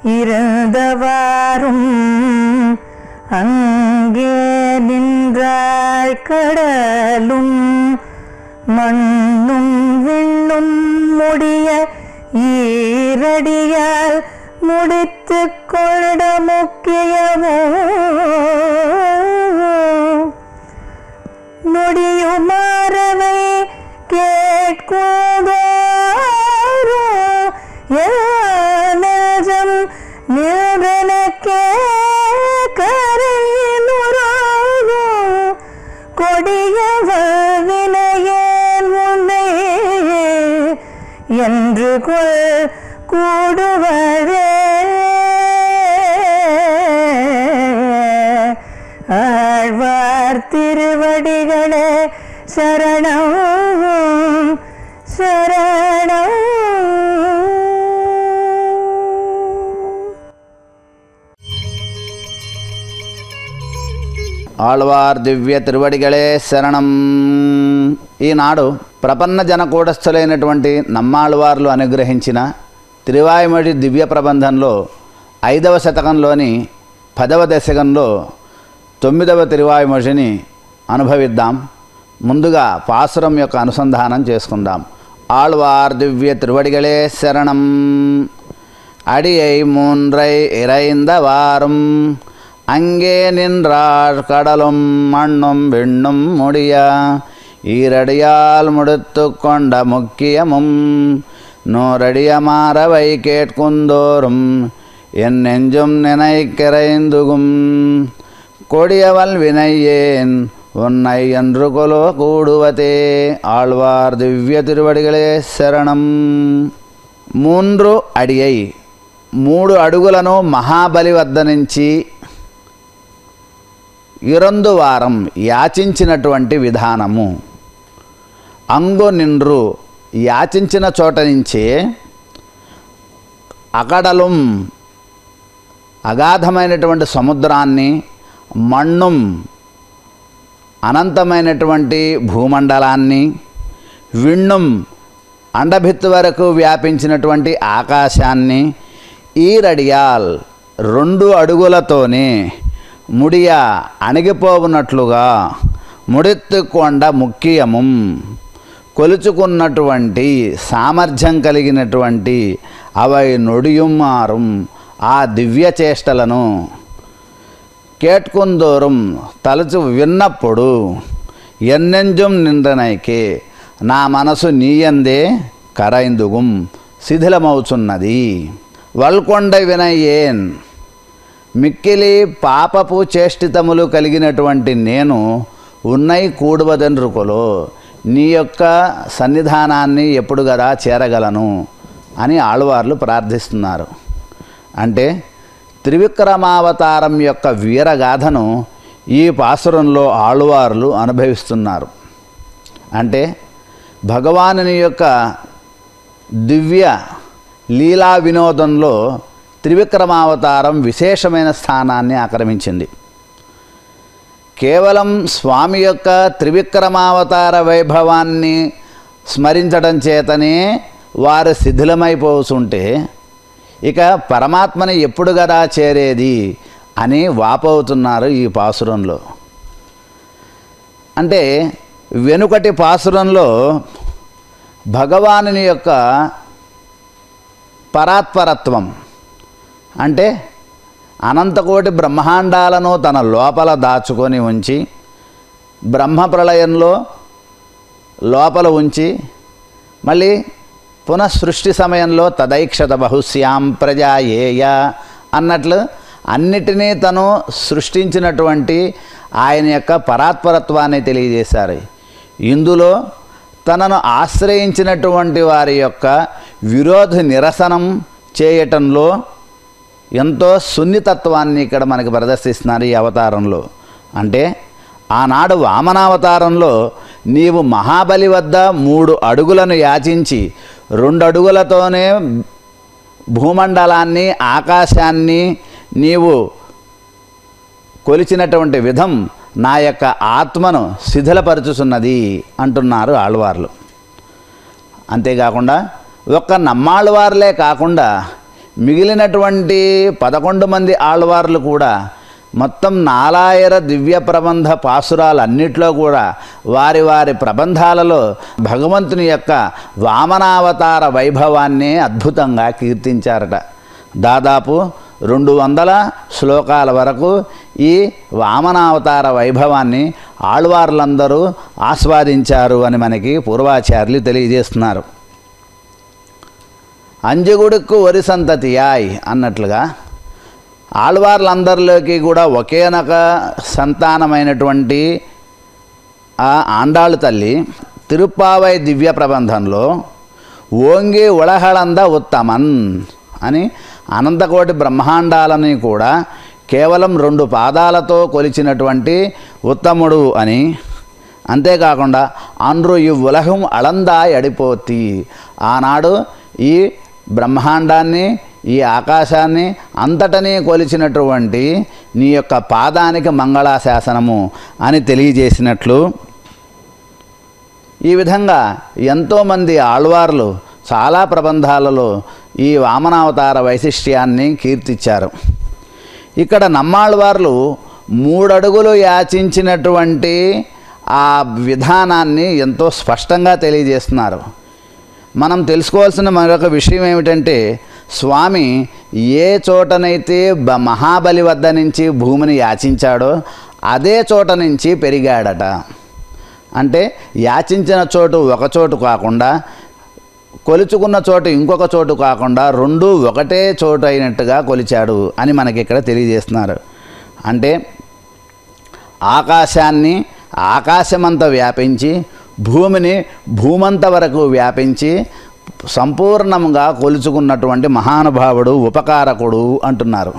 இருந்தவாறும் அங்கே நின்றாள் கடலும் மண்ணும் விண்ணும் முடிய ஈரடியால் முடித்து கொண்ட முக்கியமோ நொடியுமாறவை கேட்குதோ நெஞ்சம் நின்றனக்கே கரையினுறாகோ கொடிய வினையேன் உன்னை என்று கொள் கூடுவதே ஆழ்வார் திருவடிகளே சரணம் சரணம் ఆళ్వార్ దివ్య తిరువడిగళే శరణం ఈనాడు ప్రపన్న జనకూటస్థులైనటువంటి నమ్మాళ్వార్లు అనుగ్రహించిన తిరువాయుమడి దివ్య ప్రబంధంలో ఐదవ శతకంలోని పదవ దశకంలో తొమ్మిదవ తిరువాయుమడిని అనుభవిద్దాం ముందుగా పాసురం యొక్క అనుసంధానం చేసుకుందాం ఆళ్వార్ దివ్య తిరువడిగళే శరణం அடியை மூன்றை இறைந்த வாரும் அங்கே நின்றார் கடலும் மண்ணும் விண்ணும் முடிய ஈரடியால் முடித்து கொண்ட முக்கியமும் நூறடிய மாறவை கேட்குந்தோறும் என் நெஞ்சும் நினைக்கிறைந்துகும் கொடியவள் வினையேன் உன்னை என்று கொலோ கூடுவதே ஆழ்வார் திவ்ய திருவடிகளே శరణం మూండ్రు అడియై మూడు అడుగులను మహాబలి వద్ద నుంచి ఇరందు వారం యాచించినటువంటి విధానము అంగు నిండ్రు యాచించిన చోట నుంచే అకడలం అగాధమైనటువంటి సముద్రాన్ని మണ്ണుం అనంతమైనటువంటి భూమండలాన్ని విண்ணும் అండభిత్తు వరకు వ్యాపించినటువంటి ఆకాశాన్ని ఈరడియాల్ రెండు అడుగులతోనే ముడియ అణిగిపోవునట్లుగా ముడెత్తుకొండ ముఖ్యము కొలుచుకున్నటువంటి సామర్థ్యం కలిగినటువంటి అవై నొడియుమ్మారం ఆ దివ్య చేష్టలను కేట్కుందోరం తలచు విన్నప్పుడు ఎన్నెంజుం నిండనైకే నా మనసు నీయందే కరైందుగుం శిథిలమవుచున్నది వల్కొండ వినయేన్ మిక్కిలి పాపపు చేష్టితములు కలిగినటువంటి నేను ఉన్నై కూడువదెన్రుకొలో నీ యొక్క సన్నిధానాన్ని ఎప్పుడు కదా చేరగలను అని ఆళ్వార్లు ప్రార్థిస్తున్నారు అంటే త్రివిక్రమావతారం యొక్క వీరగాథను ఈ పాసురంలో ఆళ్వార్లు అనుభవిస్తున్నారు అంటే భగవానుని యొక్క దివ్య లీలా వినోదంలో త్రివిక్రమావతారం విశేషమైన స్థానాన్ని ఆక్రమించింది కేవలం స్వామి యొక్క త్రివిక్రమావతార వైభవాన్ని స్మరించడం చేతనే వారు శిథిలమైపోతుంటే ఇక పరమాత్మని ఎప్పుడు కదా చేరేది అని వాపవుతున్నారు ఈ పాసురంలో అంటే వెనుకటి పాసురంలో భగవానుని యొక్క పరాత్పరత్వం అంటే అనంతకోటి బ్రహ్మాండాలను తన లోపల దాచుకొని ఉంచి బ్రహ్మ ప్రళయంలో లోపల ఉంచి మళ్ళీ పునఃసృష్టి సమయంలో తదైక్షత బహుశ్యాం ప్రజా ఏయ అన్నట్లు అన్నిటినీ తను సృష్టించినటువంటి ఆయన యొక్క పరాత్పరత్వాన్ని తెలియజేశారు ఇందులో తనను ఆశ్రయించినటువంటి వారి యొక్క విరోధ నిరసనం చేయటంలో ఎంతో సున్నితత్వాన్ని ఇక్కడ మనకి ప్రదర్శిస్తున్నారు ఈ అవతారంలో అంటే ఆనాడు వామనావతారంలో నీవు మహాబలి వద్ద మూడు అడుగులను యాచించి రెండు అడుగులతోనే భూమండలాన్ని ఆకాశాన్ని నీవు కొలిచినటువంటి విధం నా యొక్క ఆత్మను శిథిలపరుచుచున్నది అంటున్నారు ఆళ్వార్లు అంతేకాకుండా ఒక్క నమ్మాళ్ళవారులే కాకుండా మిగిలినటువంటి పదకొండు మంది ఆళ్వార్లు కూడా మొత్తం నాలాయర దివ్య ప్రబంధ పాసురాలన్నిట్లో కూడా వారి వారి ప్రబంధాలలో భగవంతుని యొక్క వామనావతార వైభవాన్నే అద్భుతంగా కీర్తించారట దాదాపు రెండు వందల శ్లోకాల వరకు ఈ వామనావతార వైభవాన్ని ఆళ్వార్లందరూ ఆస్వాదించారు అని మనకి పూర్వాచార్యులు తెలియజేస్తున్నారు అంజగుడుకు వరి సంతతియాయ్ అన్నట్లుగా ఆళ్వార్లందరిలోకి కూడా ఒకేనొక సంతానమైనటువంటి ఆ ఆండాళ్ళు తల్లి తిరుప్పావై దివ్య ప్రబంధంలో ఓంగి ఉళహళంద ఉత్తమన్ అని అనంతకోటి బ్రహ్మాండాలని కూడా కేవలం రెండు పాదాలతో కొలిచినటువంటి ఉత్తముడు అని అంతేకాకుండా అండ్రు ఈ ఉలహం అళందా ఎడిపోతి ఆనాడు ఈ బ్రహ్మాండాన్ని ఈ ఆకాశాన్ని అంతటనే కొలిచినటువంటి నీ యొక్క పాదానికి మంగళాశాసనము అని తెలియజేసినట్లు ఈ విధంగా ఎంతోమంది ఆళ్వార్లు చాలా ప్రబంధాలలో ఈ వామనావతార వైశిష్ట్యాన్ని కీర్తించారు ఇక్కడ నమ్మాళ్వార్లు మూడడుగులు యాచించినటువంటి ఆ విధానాన్ని ఎంతో స్పష్టంగా తెలియజేస్తున్నారు మనం తెలుసుకోవాల్సిన మరొక విషయం ఏమిటంటే స్వామి ఏ చోటనైతే బ మహాబలి వద్ద నుంచి భూమిని యాచించాడో అదే చోట నుంచి పెరిగాడట అంటే యాచించిన చోటు ఒక చోటు కాకుండా కొలుచుకున్న చోటు ఇంకొక చోటు కాకుండా రెండు ఒకటే చోటు అయినట్టుగా కొలిచాడు అని మనకి ఇక్కడ తెలియజేస్తున్నారు అంటే ఆకాశాన్ని ఆకాశమంతా వ్యాపించి భూమిని భూమంత వరకు వ్యాపించి సంపూర్ణంగా కొలుచుకున్నటువంటి మహానుభావుడు ఉపకారకుడు అంటున్నారు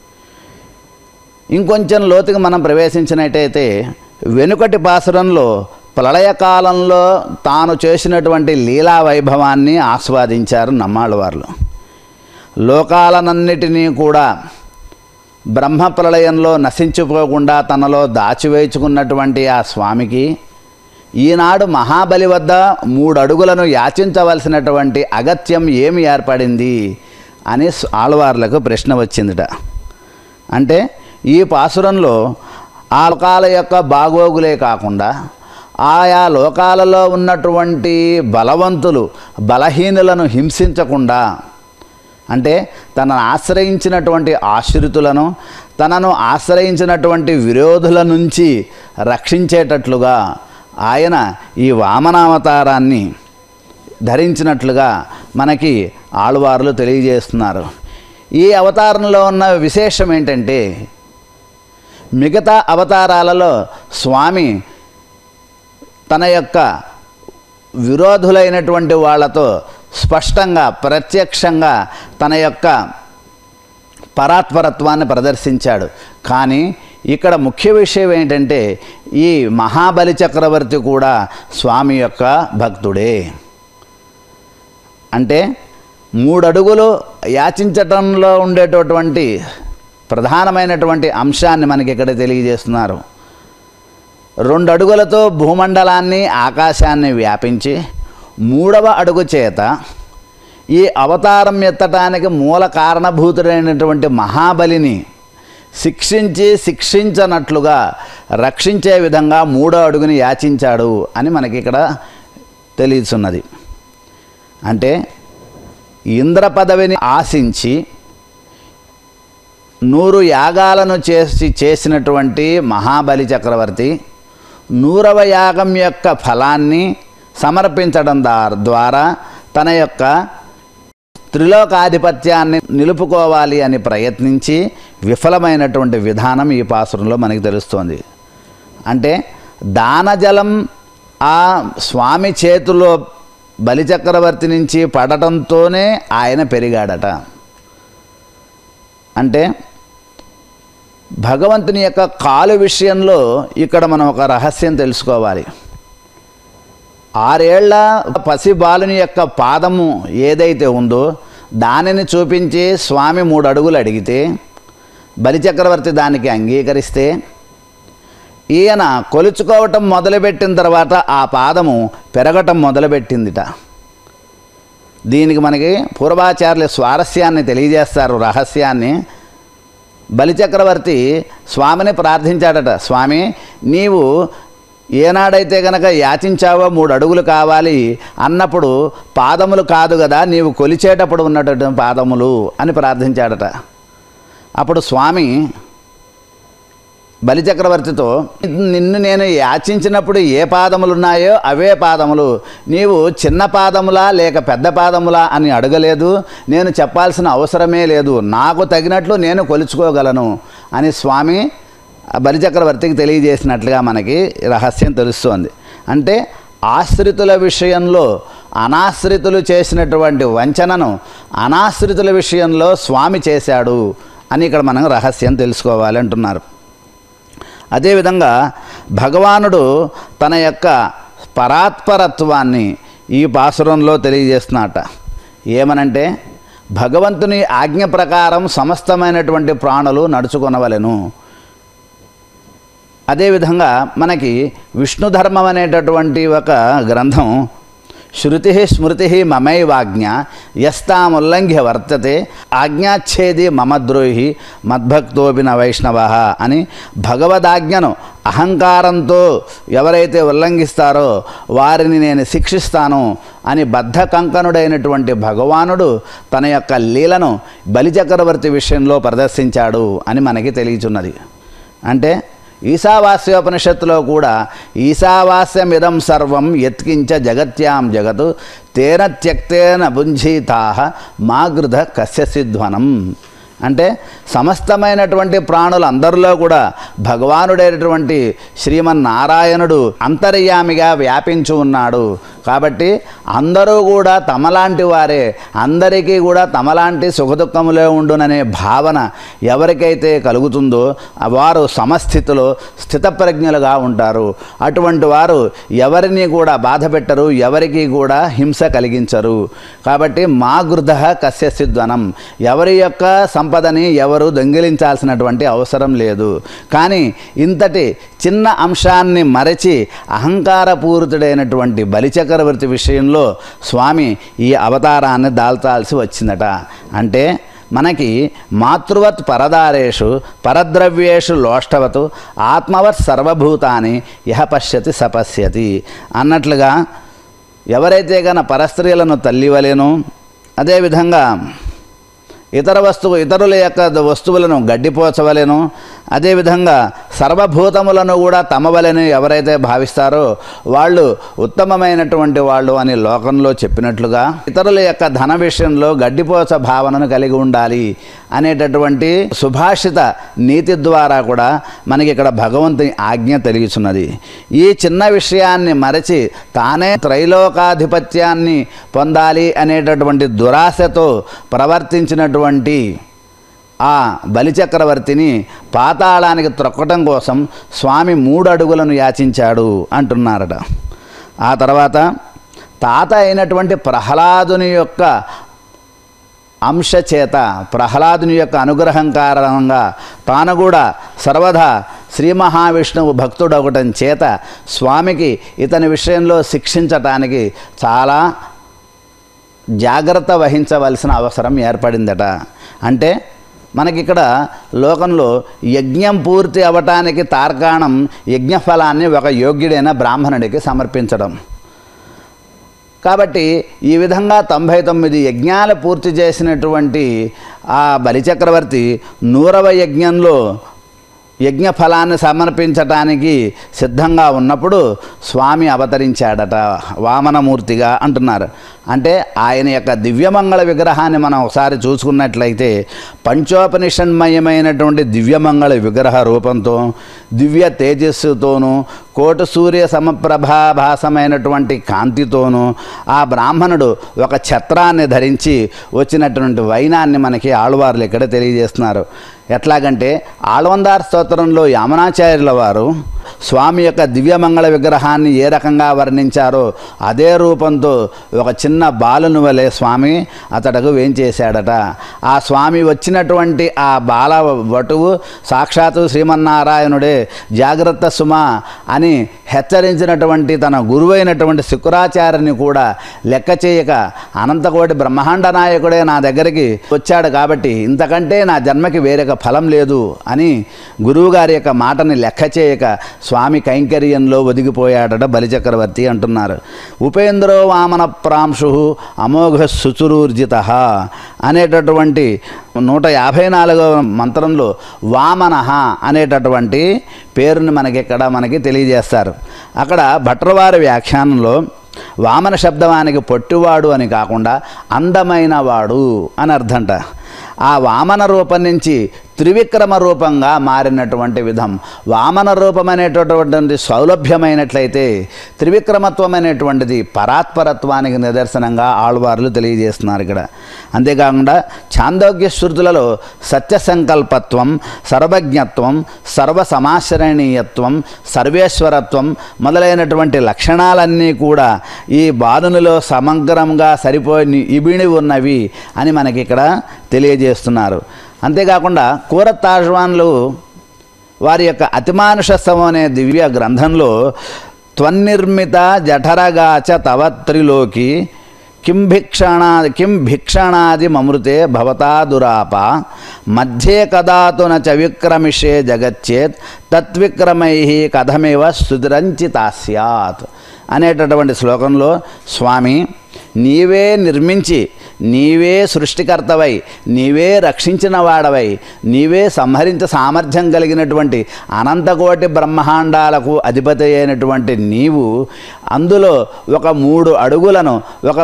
ఇంకొంచెం లోతుగా మనం ప్రవేశించినట్టయితే వెనుకటి పాసురంలో ప్రళయకాలంలో తాను చేసినటువంటి లీలా వైభవాన్ని ఆస్వాదించారు నమ్మాళ్ళవార్లు లోకాలనన్నిటినీ కూడా బ్రహ్మ ప్రళయంలో నశించిపోకుండా తనలో దాచివేచుకున్నటువంటి ఆ స్వామికి ఈనాడు మహాబలి వద్ద మూడు అడుగులను యాచించవలసినటువంటి అగత్యం ఏమి ఏర్పడింది అని ఆళ్వార్లకు ప్రశ్న వచ్చిందిట అంటే ఈ పాసురంలో ఆ లోకాల యొక్క బాగోగులే కాకుండా ఆయా లోకాలలో ఉన్నటువంటి బలవంతులు బలహీనులను హింసించకుండా అంటే తనను ఆశ్రయించినటువంటి ఆశ్రితులను తనను ఆశ్రయించినటువంటి విరోధుల నుంచి రక్షించేటట్లుగా ఆయన ఈ వామనావతారాన్ని ధరించినట్లుగా మనకి ఆళ్వార్లు తెలియజేస్తున్నారు ఈ అవతారంలో ఉన్న విశేషం ఏంటంటే మిగతా అవతారాలలో స్వామి తన యొక్క విరోధులైనటువంటి వాళ్ళతో స్పష్టంగా ప్రత్యక్షంగా తన యొక్క పరాత్పరత్వాన్ని ప్రదర్శించాడు కానీ ఇక్కడ ముఖ్య విషయం ఏంటంటే ఈ మహాబలి చక్రవర్తి కూడా స్వామి యొక్క భక్తుడే అంటే మూడు అడుగులు యాచించటంలో ఉండేటటువంటి ప్రధానమైనటువంటి అంశాన్ని మనకి ఇక్కడ తెలియజేస్తున్నారు రెండు అడుగులతో భూమండలాన్ని ఆకాశాన్ని వ్యాపించి మూడవ అడుగు చేత ఈ అవతారం ఎత్తటానికి మూల కారణభూతుడైనటువంటి మహాబలిని శిక్షించి శిక్షించనట్లుగా రక్షించే విధంగా మూడో అడుగుని యాచించాడు అని మనకి ఇక్కడ తెలియచున్నది అంటే ఇంద్ర పదవిని ఆశించి నూరు యాగాలను చేసి చేసినటువంటి మహాబలి చక్రవర్తి నూరవ యాగం యొక్క ఫలాన్ని సమర్పించడం దా- ద్వారా తన యొక్క త్రిలోకాధిపత్యాన్ని నిలుపుకోవాలి అని ప్రయత్నించి విఫలమైనటువంటి విధానం ఈ పాసురంలో మనకి తెలుస్తోంది అంటే దానజలం ఆ స్వామి చేతిలో బలిచక్రవర్తి నుంచి పడటంతోనే ఆయన పెరిగాడట అంటే భగవంతుని యొక్క కాలు విషయంలో ఇక్కడ మనం ఒక రహస్యం తెలుసుకోవాలి ఆరేళ్ల పసి బాలుని యొక్క పాదము ఏదైతే ఉందో దానిని చూపించి స్వామి మూడు అడుగులు అడిగితే బలిచక్రవర్తి దానికి అంగీకరిస్తే ఈయన కొలుచుకోవటం మొదలుపెట్టిన తర్వాత ఆ పాదము పెరగటం మొదలుపెట్టిందిట దీనికి మనకి పూర్వాచార్యుల స్వారస్యాన్ని తెలియజేస్తారు రహస్యాన్ని బలిచక్రవర్తి స్వామిని ప్రార్థించాడట స్వామి నీవు ఏనాడైతే గనక యాచించావో మూడు అడుగులు కావాలి అన్నప్పుడు పాదములు కాదు కదా నీవు కొలిచేటప్పుడు ఉన్నటువంటి పాదములు అని ప్రార్థించాడట అప్పుడు స్వామి బలిచక్రవర్తితో నిన్ను నేను యాచించినప్పుడు ఏ పాదములు ఉన్నాయో అవే పాదములు నీవు చిన్న పాదములా లేక పెద్ద పాదములా అని అడగలేదు నేను చెప్పాల్సిన అవసరమే లేదు నాకు తగినట్లు నేను కొలుచుకోగలను అని స్వామి ఆ బలిచక్రవర్తికి తెలియజేసినట్లుగా మనకి రహస్యం తెలుస్తోంది అంటే ఆశ్రితుల విషయంలో అనాశ్రితులు చేసినటువంటి వంచనను అనాశ్రితుల విషయంలో స్వామి చేశాడు అని ఇక్కడ మనం రహస్యం తెలుసుకోవాలి అంటున్నారు అదేవిధంగా భగవానుడు తన యొక్క పరాత్పరత్వాన్ని ఈ పాసురంలో తెలియజేస్తున్నట ఏమనంటే భగవంతుని ఆజ్ఞ ప్రకారం సమస్తమైనటువంటి ప్రాణులు నడుచుకొనవలెను అదేవిధంగా మనకి విష్ణు ధర్మం అనేటటువంటి ఒక గ్రంథం శృతి స్మృతి మమైవాజ్ఞ యస్తాముల్లంఘ్య వర్తతే ఆజ్ఞాచ్ఛేది మమ ద్రోహి మద్భక్తోపిన వైష్ణవ అని భగవదాజ్ఞను అహంకారంతో ఎవరైతే ఉల్లంఘిస్తారో వారిని నేను శిక్షిస్తాను అని బద్ధ కంకణుడైనటువంటి భగవానుడు తన యొక్క లీలను బలిచక్రవర్తి విషయంలో ప్రదర్శించాడు అని మనకి తెలియచున్నది అంటే ఈశావాస్యోపనిషత్తులో కూడా ఈశావాస్యమిదం సర్వం యత్కించ జగత్యాం జగత్ తేన త్యక్తేన భుంజీతా మాగృధ కస్యసిధ్వనం అంటే సమస్తమైనటువంటి ప్రాణులు అందరిలో కూడా భగవానుడైనటువంటి శ్రీమన్నారాయణుడు అంతర్యామిగా వ్యాపించి ఉన్నాడు కాబట్టి అందరూ కూడా తమలాంటి వారే అందరికీ కూడా తమలాంటి సుఖదుఖములే ఉండుననే భావన ఎవరికైతే కలుగుతుందో వారు సమస్థితిలో స్థితప్రజ్ఞులుగా ఉంటారు అటువంటి వారు ఎవరిని కూడా బాధ పెట్టరు ఎవరికి కూడా హింస కలిగించరు కాబట్టి మా గృధ కస్యసిద్వనం ఎవరి యొక్క సంపదని ఎవరు దొంగిలించాల్సినటువంటి అవసరం లేదు కానీ ఇంతటి చిన్న అంశాన్ని మరచి అహంకారపూరితుడైనటువంటి బలిచక్రవర్తి విషయంలో స్వామి ఈ అవతారాన్ని దాల్చాల్సి వచ్చిందట అంటే మనకి మాతృవత్ పరదారేషు పరద్రవ్యేషు లోష్టవతు ఆత్మవత్ సర్వభూతాన్ని ఇహ పశ్యతి సపశ్యతి అన్నట్లుగా ఎవరైతే గన పరస్త్రీలను తల్లివలేను అదేవిధంగా ఇతర వస్తువు ఇతరుల యొక్క వస్తువులను గడ్డిపోచవలెను అదేవిధంగా సర్వభూతములను కూడా తమవలని ఎవరైతే భావిస్తారో వాళ్ళు ఉత్తమమైనటువంటి వాళ్ళు అని లోకంలో చెప్పినట్లుగా ఇతరుల యొక్క ధన విషయంలో గడ్డిపోచ భావనను కలిగి ఉండాలి అనేటటువంటి సుభాషిత నీతి ద్వారా కూడా మనకి ఇక్కడ భగవంతుని ఆజ్ఞ తెలియచున్నది ఈ చిన్న విషయాన్ని మరచి తానే త్రైలోకాధిపత్యాన్ని పొందాలి అనేటటువంటి దురాశతో ప్రవర్తించినటువంటి ఆ బలిచక్రవర్తిని పాతాళానికి త్రొక్కటం కోసం స్వామి మూడు అడుగులను యాచించాడు అంటున్నారట ఆ తర్వాత తాత అయినటువంటి ప్రహ్లాదుని యొక్క అంశ చేత ప్రహ్లాదుని యొక్క అనుగ్రహం కారణంగా తాను కూడా సర్వదా శ్రీ మహావిష్ణువు భక్తుడవటం చేత స్వామికి ఇతని విషయంలో శిక్షించటానికి చాలా జాగ్రత్త వహించవలసిన అవసరం ఏర్పడిందట అంటే మనకిక్కడ లోకంలో యజ్ఞం పూర్తి అవ్వటానికి తార్కాణం యజ్ఞఫలాన్ని ఒక యోగ్యుడైన బ్రాహ్మణుడికి సమర్పించడం కాబట్టి ఈ విధంగా తొంభై తొమ్మిది యజ్ఞాలు పూర్తి చేసినటువంటి ఆ బలిచక్రవర్తి నూరవ యజ్ఞంలో యజ్ఞ ఫలాన్ని సమర్పించటానికి సిద్ధంగా ఉన్నప్పుడు స్వామి అవతరించాడట వామనమూర్తిగా అంటున్నారు అంటే ఆయన యొక్క దివ్యమంగళ విగ్రహాన్ని మనం ఒకసారి చూసుకున్నట్లయితే పంచోపనిషన్మయమైనటువంటి దివ్యమంగళ విగ్రహ రూపంతో దివ్య తేజస్సుతోనూ కోటి సూర్య సమప్రభాభాసమైనటువంటి కాంతితోనూ ఆ బ్రాహ్మణుడు ఒక ఛత్రాన్ని ధరించి వచ్చినటువంటి వైనాన్ని మనకి ఆళ్వార్లు ఇక్కడ తెలియజేస్తున్నారు ఎట్లాగంటే ఆళ్వందార్ స్తోత్రంలో యామనాచార్యుల వారు స్వామి యొక్క దివ్యమంగళ విగ్రహాన్ని ఏ రకంగా వర్ణించారో అదే రూపంతో ఒక చిన్న బాలుని వలె స్వామి అతడకు వేంచేశాడట ఆ స్వామి వచ్చినటువంటి ఆ బాల వటువు సాక్షాత్తు శ్రీమన్నారాయణుడే జాగ్రత్త సుమ అని హెచ్చరించినటువంటి తన గురువైనటువంటి శుక్రాచార్యని కూడా లెక్క చేయక అనంతకోటి బ్రహ్మాండ నాయకుడే నా దగ్గరికి వచ్చాడు కాబట్టి ఇంతకంటే నా జన్మకి వేరొక ఫలం లేదు అని గురువుగారి యొక్క మాటని లెక్క చేయక స్వామి కైంకర్యంలో ఒదిగిపోయాడట బలిచక్రవర్తి అంటున్నారు ఉపేంద్రో వామన ప్రాంశు అమోఘ శుచురూర్జిత అనేటటువంటి నూట యాభై నాలుగవ మంత్రంలో వామన అనేటటువంటి పేరుని మనకి ఇక్కడ మనకి తెలియజేస్తారు అక్కడ భట్రవారి వ్యాఖ్యానంలో వామన శబ్దవానికి పొట్టివాడు అని కాకుండా అందమైన వాడు అని అర్థంట ఆ వామన రూపం నుంచి త్రివిక్రమ రూపంగా మారినటువంటి విధం వామన రూపం అనేటటువంటి సౌలభ్యమైనట్లయితే త్రివిక్రమత్వం అనేటువంటిది పరాత్పరత్వానికి నిదర్శనంగా ఆళ్వార్లు తెలియజేస్తున్నారు ఇక్కడ అంతేకాకుండా ఛాందోగ్య శృతులలో సత్య సంకల్పత్వం సర్వజ్ఞత్వం సర్వ సమాశ్రయణీయత్వం సర్వేశ్వరత్వం మొదలైనటువంటి లక్షణాలన్నీ కూడా ఈ బాలునిలో సమగ్రంగా సరిపోయి ఇబిడి ఉన్నవి అని మనకి ఇక్కడ తెలియజేస్తున్నారు అంతేకాకుండా కూరతాజ్వాన్లు వారి యొక్క అతిమానుషత్వం అనే దివ్య గ్రంథంలో త్వన్నిర్మిత జఠరగాచ తవత్రిలోకి కిం భిక్షణా కిం భిక్షణాది మమృతే భవతా దురాప మధ్యే కదాతు న చ విక్రమిషే జగచ్చేత్ తత్విక్రమై కథమివ సుధిరంచితా స్యాత్ అనేటటువంటి శ్లోకంలో స్వామి నీవే నిర్మించి నీవే సృష్టికర్తవై నీవే రక్షించిన వాడవై నీవే సంహరించ సామర్థ్యం కలిగినటువంటి అనంతకోటి బ్రహ్మాండాలకు అధిపతి అయినటువంటి నీవు అందులో ఒక మూడు అడుగులను ఒక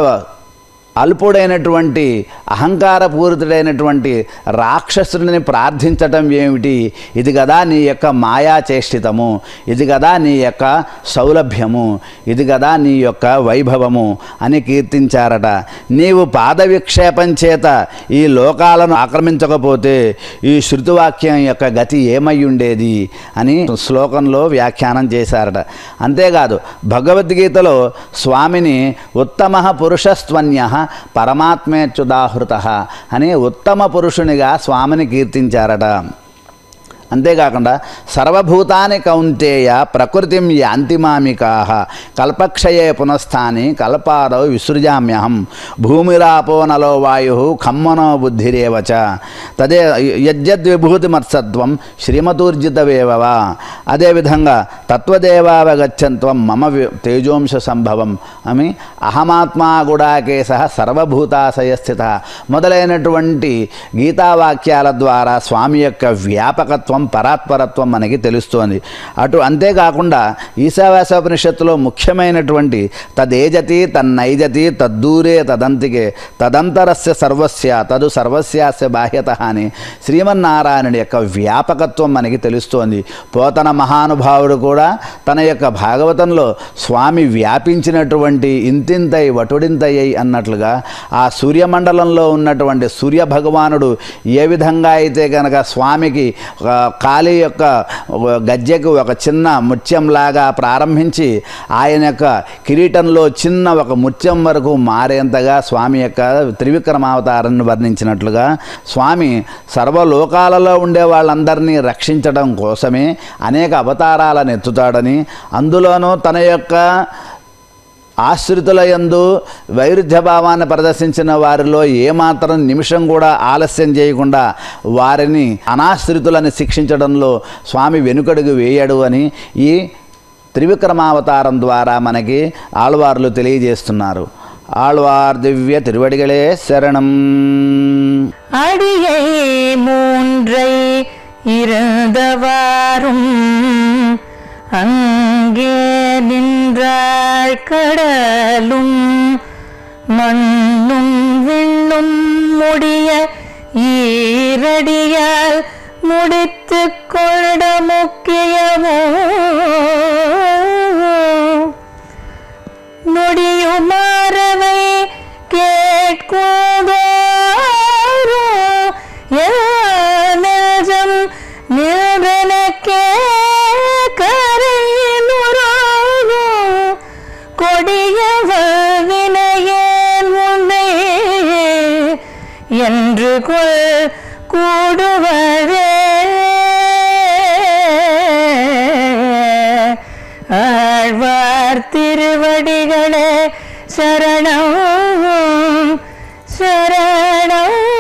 అల్పుడైనటువంటి అహంకారపూరితుడైనటువంటి రాక్షసుడిని ప్రార్థించటం ఏమిటి ఇది కదా నీ యొక్క మాయా చేష్టితము ఇది కదా నీ యొక్క సౌలభ్యము ఇది కదా నీ యొక్క వైభవము అని కీర్తించారట నీవు పాద విక్షేపం చేత ఈ లోకాలను ఆక్రమించకపోతే ఈ శృతివాక్యం యొక్క గతి ఏమై ఉండేది అని శ్లోకంలో వ్యాఖ్యానం చేశారట అంతేకాదు భగవద్గీతలో స్వామిని ఉత్తమ పురుషస్త్వన్య పరమాత్మేచ్యుదాహృత అని ఉత్తమ పురుషునిగా స్వామిని కీర్తించారట అంతేకాకుండా సర్వభూతాని కౌంతేయ ప్రకృతిం యాంతిమామికా కల్పక్షయే పునఃస్థాని కల్పాదౌ విసృజామ్యహం భూమిరాపో నలో వాయు ఖమ్మనో బుద్ధిరేవచ తదే యజ్జద్విభూతిమత్సత్వం శ్రీమతూర్జితవేవ అదేవిధంగా తత్వదేవావగచ్చంత్వం మమ వి- తేజోంశ సంభవం అని అహమాత్మా గుడాకేశ సర్వభూతాశయ స్థిత మొదలైనటువంటి గీతావాక్యాల ద్వారా స్వామి యొక్క వ్యాపకత్వం పరాత్పరత్వం మనకి తెలుస్తోంది అటు అంతేకాకుండా ఈశావాసోపనిషత్తులో ముఖ్యమైనటువంటి తదేజతి తన్నైజతి తద్దూరే తదంతికే తదంతరస్య సర్వస్య తదు సర్వస్యాస్య బాహ్యత అని శ్రీమన్నారాయణుడి యొక్క వ్యాపకత్వం మనకి తెలుస్తోంది పోతన మహానుభావుడు కూడా తన యొక్క భాగవతంలో స్వామి వ్యాపించినటువంటి ఇంతింతై వటుడింతయ్యై అన్నట్లుగా ఆ సూర్యమండలంలో ఉన్నటువంటి సూర్య భగవానుడు ఏ విధంగా అయితే కనుక స్వామికి ఒక కాళీ యొక్క ఒక గజ్జెకు ఒక చిన్న ముత్యంలాగా ప్రారంభించి ఆయన యొక్క కిరీటంలో చిన్న ఒక ముత్యం వరకు మారేంతగా స్వామి యొక్క త్రివిక్రమావతారాన్ని వర్ణించినట్లుగా స్వామి సర్వలోకాలలో ఉండే వాళ్ళందరినీ రక్షించడం కోసమే అనేక అవతారాలను ఎత్తుతాడని అందులోనూ తన యొక్క ఆశ్రితుల యందు వైరుధ్య భావాన్ని ప్రదర్శించిన వారిలో ఏమాత్రం నిమిషం కూడా ఆలస్యం చేయకుండా వారిని అనాశ్రితులని శిక్షించడంలో స్వామి వెనుకడుగు వేయడు అని ఈ త్రివిక్రమావతారం ద్వారా మనకి ఆళ్వార్లు తెలియజేస్తున్నారు ఆళ్వార్ దివ్య తిరువడిగలే శరణం அடியை மூன்றை இருந்தவாறும் அங்கே நின்றாள் கடலும் மண்ணும் விண்ணும் முடிய ஈரடியால் முடித்து கொண்ட முக்கியமோ நொடியுமாறவை கேட்குதோரோ நெஞ்சம் நின்றனக்கே கரையிலுறாகோ கொடியவ வினையேன் உன்னை என்று கொள் கூடுவரே ஆழ்வார் திருவடிகளே சரணம் சரணம்